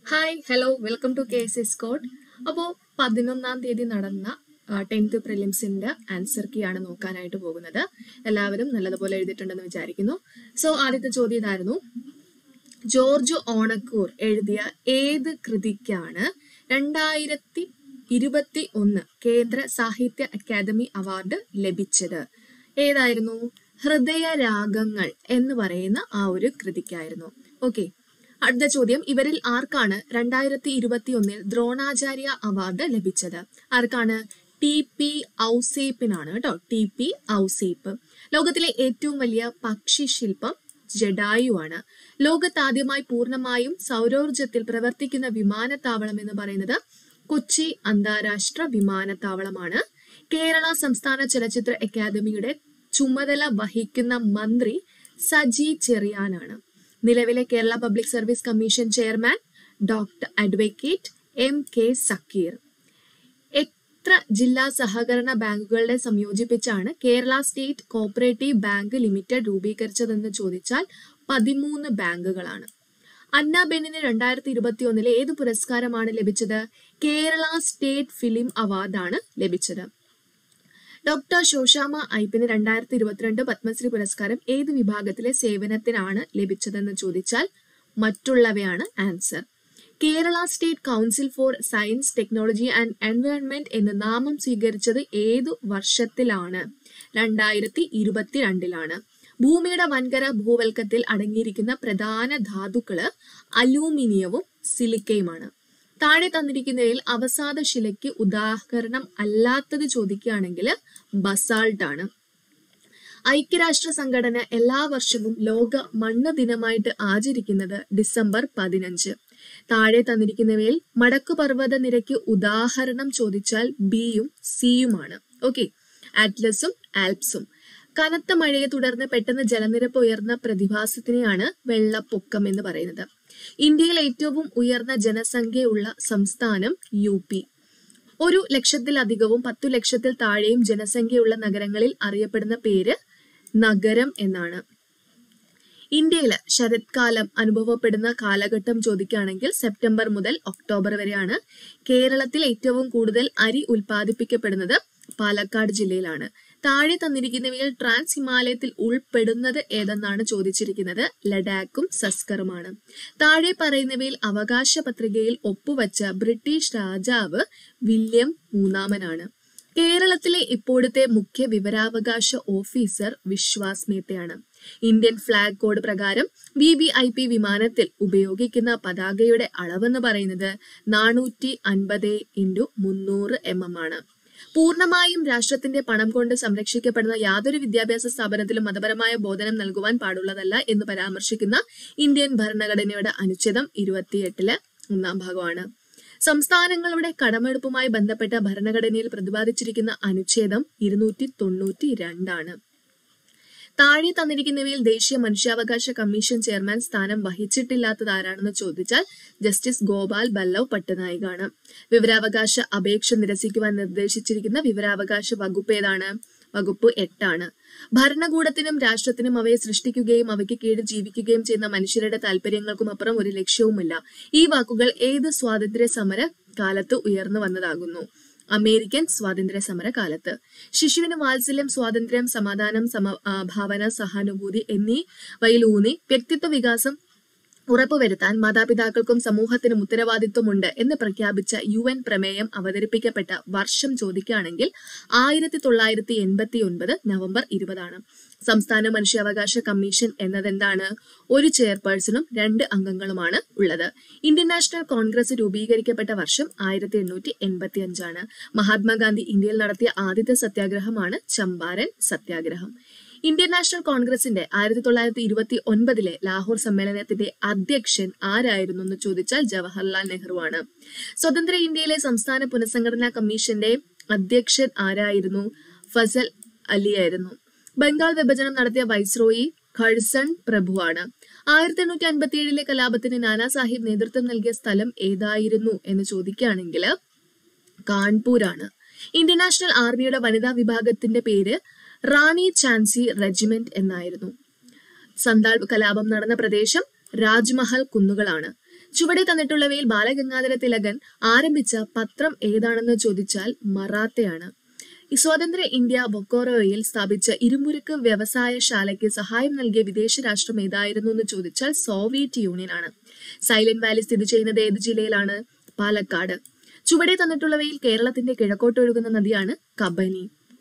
hi hello welcome to K S S code അപ്പോൾ പതിനൊന്നാം തീയതി നടന്ന ടെൻത്ത് പ്രിലിംസിന്റെ ആൻസർ കീ ആണ് നോക്കാനായിട്ട് പോകുന്നത് എല്ലാവരും നല്ലതുപോലെ എഴുതിയിട്ടുണ്ടെന്ന് വിചാരിക്കുന്നു സോ ആദ്യത്തെ ചോദ്യം ഇതായിരുന്നു ജോർജ് ഓണക്കൂർ എഴുതിയ ഏത് കൃതിക്കാണ് രണ്ടായിരത്തി ഇരുപത്തി ഒന്ന് കേന്ദ്ര സാഹിത്യ അക്കാദമി അവാർഡ് ലഭിച്ചത് ഏതായിരുന്നു ഹൃദയരാഗങ്ങൾ എന്ന് പറയുന്ന ആ ഒരു കൃതിക്കായിരുന്നു ഓക്കെ അടുത്ത ചോദ്യം ഇവരിൽ ആർക്കാണ് രണ്ടായിരത്തി ഇരുപത്തി ഒന്നിൽ ദ്രോണാചാര്യ അവാർഡ് ലഭിച്ചത് ആർക്കാണ് ടി പി ഔസേപ്പിനാണ് കേട്ടോ ടി പി ഔസേപ്പ് ലോകത്തിലെ ഏറ്റവും വലിയ പക്ഷി ശില്പം ജഡായു ആണ് ലോകത്താദ്യമായി പൂർണ്ണമായും സൗരോർജത്തിൽ പ്രവർത്തിക്കുന്ന വിമാനത്താവളം എന്ന് പറയുന്നത് കൊച്ചി അന്താരാഷ്ട്ര വിമാനത്താവളമാണ് കേരള സംസ്ഥാന ചലച്ചിത്ര അക്കാദമിയുടെ ചുമതല വഹിക്കുന്ന മന്ത്രി സജി ചെറിയാനാണ് നിലവിലെ Kerala public service commission chairman doctor advocate M K Zakir എത്ര ജില്ലാ സഹകരണ ബാങ്കുകളെ സംയോജിപ്പിച്ചാണ് Kerala state cooperative bank limited രൂപീകരിച്ചതെന്ന് ചോദിച്ചാൽ പതിമൂന്ന് ബാങ്കുകളാണ് അന്ന ബെന്നിന് രണ്ടായിരത്തി ഇരുപത്തി ഒന്നിലെ ഏത് പുരസ്കാരമാണ് ലഭിച്ചത് കേരള സ്റ്റേറ്റ് ഫിലിം അവാർഡാണ് ലഭിച്ചത് ഡോക്ടർ ശോശാമ ഐപ്പിന് രണ്ടായിരത്തി ഇരുപത്തിരണ്ട് പത്മശ്രീ പുരസ്കാരം ഏത് വിഭാഗത്തിലെ സേവനത്തിനാണ് ലഭിച്ചതെന്ന് ചോദിച്ചാൽ മറ്റുള്ളവയാണ് answer Kerala state council for science technology and environment എന്ന് നാമം സ്വീകരിച്ചത് ഏതു വർഷത്തിലാണ് രണ്ടായിരത്തി ഇരുപത്തിരണ്ടിലാണ് ഭൂമിയുടെ വൻകര ഭൂവൽക്കത്തിൽ അടങ്ങിയിരിക്കുന്ന പ്രധാന ധാതുക്കള് അലൂമിനിയവും സിലിക്കയുമാണ് താഴെ തന്നിരിക്കുന്നതിൽ അവസാദ ശിലയ്ക്ക് ഉദാഹരണം അല്ലാത്തത് ചോദിക്കുകയാണെങ്കിൽ ബസാൾട്ട് ആണ് ഐക്യരാഷ്ട്ര സംഘടന എല്ലാ വർഷവും ലോക മണ്ണ് ദിനമായിട്ട് ആചരിക്കുന്നത് ഡിസംബർ പതിനഞ്ച് താഴെ തന്നിരിക്കുന്നവയിൽ മടക്കു പർവ്വത നിരയ്ക്ക് ഉദാഹരണം ചോദിച്ചാൽ ബിയും സിയുമാണ് ഓക്കെ ആറ്റ്ലസും ആൽപ്സും കനത്ത മഴയെ തുടർന്ന് പെട്ടെന്ന് ജലനിരപ്പ് ഉയർന്ന പ്രതിഭാസത്തിനെയാണ് വെള്ളപ്പൊക്കം എന്ന് പറയുന്നത് ഇന്ത്യയിൽ ഏറ്റവും ഉയർന്ന ജനസംഖ്യയുള്ള സംസ്ഥാനം യു പി ഒരു ലക്ഷത്തിലധികവും പത്തു ലക്ഷത്തിൽ താഴെയും ജനസംഖ്യയുള്ള നഗരങ്ങളിൽ അറിയപ്പെടുന്ന പേര് നഗരം എന്നാണ് ഇന്ത്യയിൽ ശരത്കാലം അനുഭവപ്പെടുന്ന കാലഘട്ടം ചോദിക്കുകയാണെങ്കിൽ സെപ്റ്റംബർ മുതൽ ഒക്ടോബർ വരെയാണ് കേരളത്തിൽ ഏറ്റവും കൂടുതൽ അരി ഉൽപ്പാദിപ്പിക്കപ്പെടുന്നത് പാലക്കാട് ജില്ലയിലാണ് താഴെ തന്നിരിക്കുന്നവയിൽ ട്രാൻസ് ഹിമാലയത്തിൽ ഉൾപ്പെടുന്നത് ഏതെന്നാണ് ചോദിച്ചിരിക്കുന്നത് ലഡാക്കും സസ്കറുമാണ് താഴെ പറയുന്നവയിൽ അവകാശ പത്രികയിൽ ഒപ്പുവച്ച ബ്രിട്ടീഷ് രാജാവ് വില്യം മൂന്നാമനാണ് കേരളത്തിലെ ഇപ്പോഴത്തെ മുഖ്യ വിവരാവകാശ ഓഫീസർ വിശ്വാസ് മേത്തയാണ് ഇന്ത്യൻ ഫ്ലാഗ് കോഡ് പ്രകാരം വി വി ഐ പി വിമാനത്തിൽ ഉപയോഗിക്കുന്ന പതാകയുടെ അളവെന്ന് പറയുന്നത് നാനൂറ്റി അൻപത് ഇൻറ്റു മുന്നൂറ് എം എം ആണ് പൂർണ്ണമായും രാഷ്ട്രത്തിന്റെ പണം കൊണ്ട് സംരക്ഷിക്കപ്പെടുന്ന യാതൊരു വിദ്യാഭ്യാസ സ്ഥാപനത്തിലും മതപരമായ ബോധനം നൽകുവാൻ പാടുള്ളതല്ല എന്ന് പരാമർശിക്കുന്ന ഇന്ത്യൻ ഭരണഘടനയുടെ അനുച്ഛേദം ഇരുപത്തിയെട്ടില് ഒന്നാം ഭാഗമാണ് സംസ്ഥാനങ്ങളുടെ കടമെടുപ്പുമായി ബന്ധപ്പെട്ട ഭരണഘടനയിൽ പ്രതിപാദിച്ചിരിക്കുന്ന അനുച്ഛേദം ഇരുന്നൂറ്റി തൊണ്ണൂറ്റി രണ്ടാണ് താഴെ തന്നിരിക്കുന്നവയിൽ ദേശീയ മനുഷ്യാവകാശ കമ്മീഷൻ ചെയർമാൻ സ്ഥാനം വഹിച്ചിട്ടില്ലാത്തത് ആരാണെന്ന് ചോദിച്ചാൽ ജസ്റ്റിസ് ഗോപാൽ ബല്ലവ് പട്ടനായികാണ് വിവരാവകാശ അപേക്ഷ നിരസിക്കുവാൻ നിർദ്ദേശിച്ചിരിക്കുന്ന വിവരാവകാശ വകുപ്പ് ഏതാണ് വകുപ്പ് എട്ടാണ് ഭരണകൂടത്തിനും രാഷ്ട്രത്തിനും അവയെ സൃഷ്ടിക്കുകയും അവയ്ക്ക് കീഴിൽ ജീവിക്കുകയും ചെയ്യുന്ന മനുഷ്യരുടെ താല്പര്യങ്ങൾക്കും അപ്പുറം ഒരു ലക്ഷ്യവുമില്ല ഈ വാക്കുകൾ ഏത് സ്വാതന്ത്ര്യ സമര കാലത്ത് ഉയർന്നു വന്നതാകുന്നു അമേരിക്കൻ സ്വാതന്ത്ര്യ സമര കാലത്ത് ശിശുവിന് വാത്സല്യം സ്വാതന്ത്ര്യം സമാധാനം സമ ഭാവന സഹാനുഭൂതി എന്നിവയിലൂന്നി വ്യക്തിത്വ വികാസം ഉറപ്പുവരുത്താൻ മാതാപിതാക്കൾക്കും സമൂഹത്തിനും ഉത്തരവാദിത്വമുണ്ട് എന്ന് പ്രഖ്യാപിച്ച യു എൻ പ്രമേയം അവതരിപ്പിക്കപ്പെട്ട വർഷം ചോദിക്കുകയാണെങ്കിൽ ആയിരത്തി തൊള്ളായിരത്തി എൺപത്തി ഒൻപത് നവംബർ ഇരുപതാണ് സംസ്ഥാന മനുഷ്യാവകാശ കമ്മീഷൻ എന്നതെന്താണ് ഒരു ചെയർപേഴ്സണും രണ്ട് അംഗങ്ങളുമാണ് ഉള്ളത് ഇന്ത്യൻ നാഷണൽ കോൺഗ്രസ് രൂപീകരിക്കപ്പെട്ട വർഷം ആയിരത്തി എണ്ണൂറ്റി എൺപത്തി അഞ്ചാണ് മഹാത്മാഗാന്ധി ഇന്ത്യയിൽ നടത്തിയ ആദ്യത്തെ സത്യാഗ്രഹമാണ് ചമ്പാരൻ സത്യാഗ്രഹം ഇന്ത്യൻ നാഷണൽ കോൺഗ്രസിന്റെ ആയിരത്തി തൊള്ളായിരത്തി ഇരുപത്തി ഒൻപതിലെ ലാഹോർ സമ്മേളനത്തിന്റെ അധ്യക്ഷൻ ആരായിരുന്നു എന്ന് ചോദിച്ചാൽ ജവഹർലാൽ നെഹ്റു ആണ് സ്വതന്ത്ര ഇന്ത്യയിലെ സംസ്ഥാന പുനഃസംഘടനാ കമ്മീഷന്റെ അധ്യക്ഷൻ ആരായിരുന്നു ഫസൽ അലിയായിരുന്നു ബംഗാൾ വിഭജനം നടത്തിയ വൈസ്രോയി ഖഴ്സൺ പ്രഭുവാണ് ആയിരത്തി എണ്ണൂറ്റി അൻപത്തി ഏഴിലെ കലാപത്തിന് നാനാ സാഹിബ് നേതൃത്വം നൽകിയ സ്ഥലം ഏതായിരുന്നു എന്ന് ചോദിക്കുകയാണെങ്കിൽ കാൺപൂരാണ് ഇന്ത്യൻ നാഷണൽ ആർമിയുടെ വനിതാ വിഭാഗത്തിന്റെ പേര് റാണി ചാൻസി റെജിമെന്റ് എന്നായിരുന്നു സന്താൾ കലാപം നടന്ന പ്രദേശം രാജ്മഹൽ കുന്നുകളാണ് ചുവടെ തന്നിട്ടുള്ളവയിൽ ബാലഗംഗാധര തിലകൻ ആരംഭിച്ച പത്രം ഏതാണെന്ന് ചോദിച്ചാൽ മറാത്തയാണ് ഈ സ്വതന്ത്ര ഇന്ത്യ ബൊക്കോറോയിൽ സ്ഥാപിച്ച ഇരുമുരുക്ക് വ്യവസായശാലയ്ക്ക് സഹായം നൽകിയ വിദേശ രാഷ്ട്രം ഏതായിരുന്നു എന്ന് ചോദിച്ചാൽ സോവിയറ്റ് യൂണിയൻ ആണ് സൈലന്റ് വാലി സ്ഥിതി ചെയ്യുന്നത് ഏത് ജില്ലയിലാണ് പാലക്കാട് ചുവടെ തന്നിട്ടുള്ളവയിൽ കേരളത്തിന്റെ കിഴക്കോട്ടൊഴുകുന്ന നദിയാണ് കബനി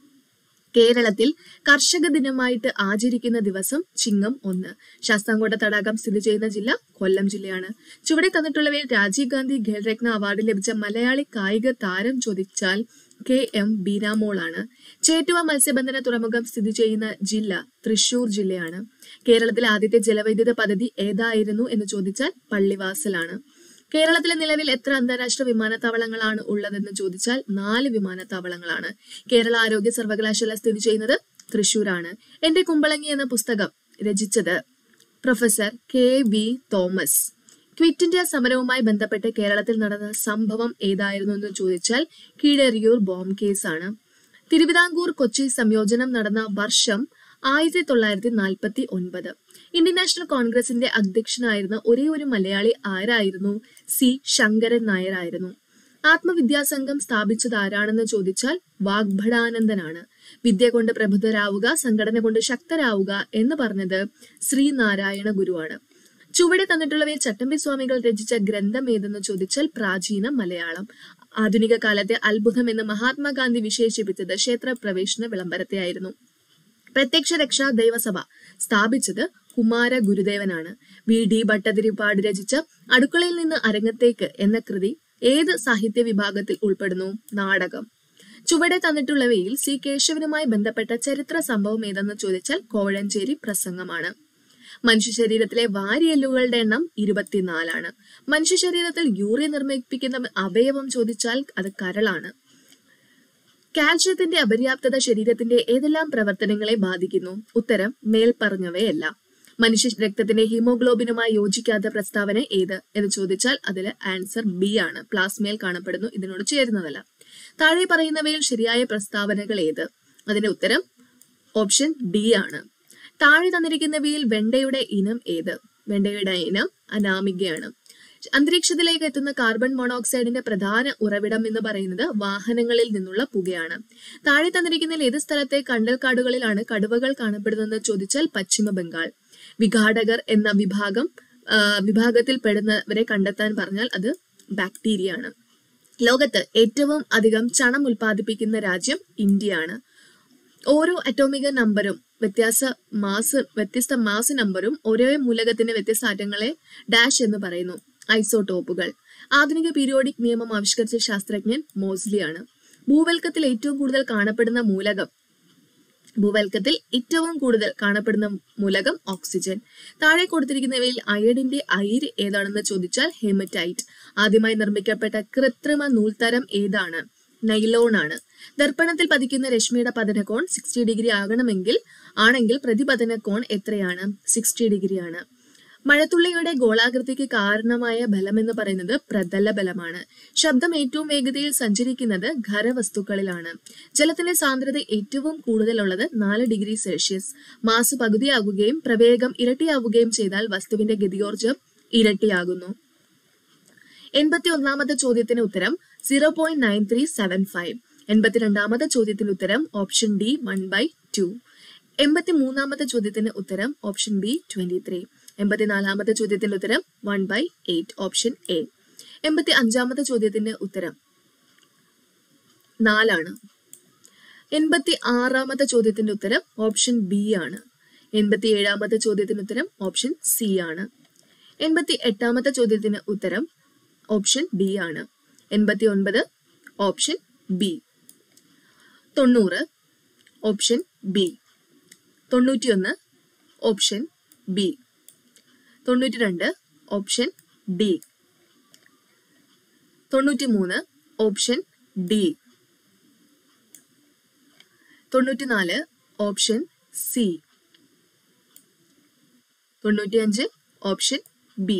കേരളത്തിൽ കർഷക ദിനമായിട്ട് ആചരിക്കുന്ന ദിവസം ചിങ്ങം ഒന്ന് ശാസ്താംകോട്ട തടാകം സ്ഥിതി ചെയ്യുന്ന ജില്ല കൊല്ലം ജില്ലയാണ് ചുവടെ തന്നിട്ടുള്ളവയിൽ രാജീവ് ഗാന്ധി ഖേൽരത്ന അവാർഡ് ലഭിച്ച മലയാളി കായിക താരം ചോദിച്ചാൽ കെ എം ബീനാമോളാണ് ചേറ്റുവ മത്സ്യബന്ധന തുറമുഖം സ്ഥിതി ചെയ്യുന്ന ജില്ല തൃശൂർ ജില്ലയാണ് കേരളത്തിലെ ആദ്യത്തെ ജലവൈദ്യുത പദ്ധതി ഏതായിരുന്നു എന്ന് ചോദിച്ചാൽ പള്ളിവാസലാണ് കേരളത്തിലെ നിലവിൽ എത്ര അന്താരാഷ്ട്ര വിമാനത്താവളങ്ങളാണ് ഉള്ളതെന്ന് ചോദിച്ചാൽ നാല് വിമാനത്താവളങ്ങളാണ് കേരള ആരോഗ്യ സർവകലാശാല സ്ഥിതി ചെയ്യുന്നത് തൃശൂരാണ് എന്റെ കുമ്പളങ്ങി എന്ന പുസ്തകം രചിച്ചത് professor K V Thomas quit India സമരവുമായി ബന്ധപ്പെട്ട് കേരളത്തിൽ നടന്ന സംഭവം ഏതായിരുന്നു എന്ന് ചോദിച്ചാൽ കീഴരിയൂർ ബോംബ് കേസാണ് തിരുവിതാംകൂർ കൊച്ചി സംയോജനം നടന്ന വർഷം ആയിരത്തി തൊള്ളായിരത്തി നാൽപ്പത്തി ഒൻപത് ഇന്ത്യൻ നാഷണൽ കോൺഗ്രസിന്റെ അധ്യക്ഷനായിരുന്ന ഒരേ ഒരു മലയാളി ആരായിരുന്നു സി ശങ്കരൻ നായർ ആയിരുന്നു ആത്മവിദ്യാസംഘം സ്ഥാപിച്ചത് ആരാണെന്ന് ചോദിച്ചാൽ വാഗ്ഭടാനന്ദനാണ് വിദ്യ കൊണ്ട് പ്രബുദ്ധരാവുക സംഘടന കൊണ്ട് ശക്തരാവുക എന്ന് പറഞ്ഞത് ശ്രീനാരായണ ഗുരുവാണ് ചുവടെ തന്നിട്ടുള്ളവയിൽ ചട്ടമ്പി സ്വാമികൾ രചിച്ച ഗ്രന്ഥം ഏതെന്ന് ചോദിച്ചാൽ പ്രാചീന മലയാളം ആധുനിക കാലത്തെ അത്ഭുതം എന്ന് മഹാത്മാഗാന്ധി വിശേഷിപ്പിച്ചത് ക്ഷേത്ര പ്രവേശന വിളംബരത്തെയായിരുന്നു പ്രത്യക്ഷ രക്ഷാ ദൈവസഭ സ്ഥാപിച്ചത് കുമാര ഗുരുദേവനാണ് വി ഡി ഭട്ടതിരിപ്പാട് രചിച്ച അടുക്കളയിൽ നിന്ന് അരങ്ങത്തേക്ക് എന്ന കൃതി ഏത് സാഹിത്യ വിഭാഗത്തിൽ ഉൾപ്പെടുന്നു നാടകം ചുവടെ തന്നിട്ടുള്ളവയിൽ സി കേശവനുമായി ബന്ധപ്പെട്ട ചരിത്ര സംഭവം ഏതെന്ന് ചോദിച്ചാൽ കോഴഞ്ചേരി പ്രസംഗമാണ് മനുഷ്യ ശരീരത്തിലെ വാരിയെല്ലുകളുടെ എണ്ണം ഇരുപത്തിനാലാണ് മനുഷ്യ ശരീരത്തിൽ യൂറിയ നിർമ്മിപ്പിക്കുന്ന അവയവം ചോദിച്ചാൽ അത് കരളാണ് കാൽഷ്യത്തിന്റെ അപര്യാപ്തത ശരീരത്തിന്റെ ഏതെല്ലാം പ്രവർത്തനങ്ങളെ ബാധിക്കുന്നു ഉത്തരം മേൽപ്പറഞ്ഞവയല്ല മനുഷ്യ രക്തത്തിന്റെ ഹീമോഗ്ലോബിനുമായി യോജിക്കാത്ത പ്രസ്താവന ഏത് എന്ന് ചോദിച്ചാൽ അതിൽ ആൻസർ ബി ആണ് പ്ലാസ്മയിൽ കാണപ്പെടുന്നു ഇതിനോട് ചേരുന്നതല്ല താഴെ പറയുന്നവയിൽ ശരിയായ പ്രസ്താവനകൾ ഏത് അതിന്റെ ഉത്തരം ഓപ്ഷൻ ഡി ആണ് താഴെ തന്നിരിക്കുന്നവയിൽ വെണ്ടയുടെ ഇനം ഏത് വെണ്ടയുടെ ഇനം അനാമികയാണ് അന്തരീക്ഷത്തിലേക്ക് എത്തുന്ന കാർബൺ മോണോക്സൈഡിന്റെ പ്രധാന ഉറവിടം എന്ന് പറയുന്നത് വാഹനങ്ങളിൽ നിന്നുള്ള പുകയാണ് താഴെ തന്നിരിക്കുന്നതിൽ ഏത് സ്ഥലത്തെ കണ്ടൽക്കാടുകളിലാണ് കടുവകൾ കാണപ്പെടുന്നതെന്ന് ചോദിച്ചാൽ പശ്ചിമ ബംഗാൾ വിഘാടകർ എന്ന വിഭാഗം ആ, വിഭാഗത്തിൽ പെടുന്നവരെ കണ്ടെത്താൻ പറഞ്ഞാൽ അത് ബാക്ടീരിയ ആണ് ലോകത്ത് ഏറ്റവും അധികം ചണം ഉൽപ്പാദിപ്പിക്കുന്ന രാജ്യം ഇന്ത്യയാണ് ഓരോ അറ്റോമിക നമ്പറും വ്യത്യാസ മാസ് വ്യത്യസ്ത മാസ് നമ്പറും ഓരോ മൂലകത്തിന്റെ വ്യത്യസ്ത ആറ്റങ്ങളെ ഡാഷ് എന്ന് പറയുന്നു ഐസോടോപ്പുകൾ ആധുനിക പീരിയോഡിക് നിയമം ആവിഷ്കരിച്ച ശാസ്ത്രജ്ഞൻ മോസ്ലിയാണ് ഭൂവൽക്കത്തിൽ ഏറ്റവും കൂടുതൽ കാണപ്പെടുന്ന മൂലകം ഭൂവൽക്കത്തിൽ ഏറ്റവും കൂടുതൽ കാണപ്പെടുന്ന മൂലകം ഓക്സിജൻ താഴെ കൊടുത്തിരിക്കുന്നവയിൽ അയഡിന്റെ അയിര് ഏതാണെന്ന് ചോദിച്ചാൽ ഹെമറ്റൈറ്റ് ആദ്യമായി നിർമ്മിക്കപ്പെട്ട കൃത്രിമ നൂൽത്തരം ഏതാണ് നൈലോൺ ആണ് ദർപ്പണത്തിൽ പതിക്കുന്ന രശ്മിയുടെ പതനകോൺ സിക്സ്റ്റി ഡിഗ്രി ആകണമെങ്കിൽ ആണെങ്കിൽ പ്രതിപതന കോൺ എത്രയാണ് സിക്സ്റ്റി ഡിഗ്രി ആണ് മഴത്തുള്ളിയുടെ ഗോളാകൃതിക്ക് കാരണമായ ബലം എന്ന് പറയുന്നത് പ്രതല ബലമാണ് ശബ്ദം ഏറ്റവും വേഗതയിൽ സഞ്ചരിക്കുന്നത് ഖരവസ്തുക്കളിലാണ് ജലത്തിന്റെ സാന്ദ്രത ഏറ്റവും കൂടുതലുള്ളത് നാല് ഡിഗ്രി സെൽഷ്യസ് മാസ് പകുതിയാകുകയും പ്രവേഗം ഇരട്ടിയാവുകയും ചെയ്താൽ വസ്തുവിന്റെ ഗതിയോർജം ഇരട്ടിയാകുന്നു എൺപത്തി ഒന്നാമത്തെ ചോദ്യത്തിന് ഉത്തരം zero point nine three seven five എൺപത്തിരണ്ടാമത്തെ ചോദ്യത്തിന് ഉത്തരം option D one by two എൺപത്തി മൂന്നാമത്തെ ചോദ്യത്തിന് ഉത്തരം ഓപ്ഷൻ ബി ട്വന്റി ത്രീ എൺപത്തിനാലാമത്തെ ചോദ്യത്തിന്റെ ഉത്തരം one by eight option A എൺപത്തി അഞ്ചാമത്തെ ചോദ്യത്തിന്റെ ഉത്തരം നാലാണ് എൺപത്തി ആറാമത്തെ ചോദ്യത്തിന്റെ ഉത്തരം ഓപ്ഷൻ ബി ആണ് എൺപത്തി ഏഴാമത്തെ ചോദ്യത്തിന് ഉത്തരം ഓപ്ഷൻ സി ആണ് എൺപത്തി എട്ടാമത്തെ ചോദ്യത്തിന് ഉത്തരം ഓപ്ഷൻ ഡി ആണ് എൺപത്തി ഒൻപത് ഓപ്ഷൻ ബി തൊണ്ണൂറ് ഓപ്ഷൻ ബി തൊണ്ണൂറ്റിയൊന്ന് ഓപ്ഷൻ ബി തൊണ്ണൂറ്റി രണ്ട് ഓപ്ഷൻ ഡി തൊണ്ണൂറ്റി മൂന്ന് ഓപ്ഷൻ ഡി തൊണ്ണൂറ്റിനാല് ഓപ്ഷൻ സി തൊണ്ണൂറ്റിയഞ്ച് ഓപ്ഷൻ ബി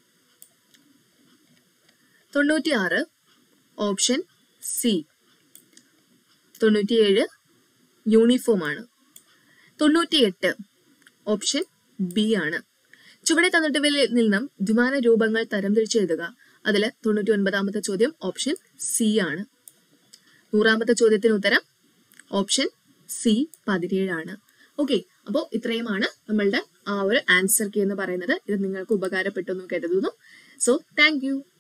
തൊണ്ണൂറ്റിയാറ് ഓപ്ഷൻ സി തൊണ്ണൂറ്റിയേഴ് യൂണിഫോം ആണ് തൊണ്ണൂറ്റിയെട്ട് ഓപ്ഷൻ ബി ആണ് ചുവടെ തന്നിട്ടവയിൽ നിന്നും ദ്വിമാന രൂപങ്ങൾ തരംതിരിച്ച് എഴുതുക അതിൽ തൊണ്ണൂറ്റി ഒൻപതാമത്തെ ചോദ്യം ഓപ്ഷൻ സി ആണ് നൂറാമത്തെ ചോദ്യത്തിന് ഉത്തരം ഓപ്ഷൻ സി പതിനേഴാണ് ഓക്കെ അപ്പോൾ ഇത്രയുമാണ് നമ്മളുടെ ആ ഒരു ആൻസർ കീ എന്ന് പറയുന്നത് ഇത് നിങ്ങൾക്ക് ഉപകാരപ്പെട്ടു എന്ന് കരുതുന്നു സോ താങ്ക് യു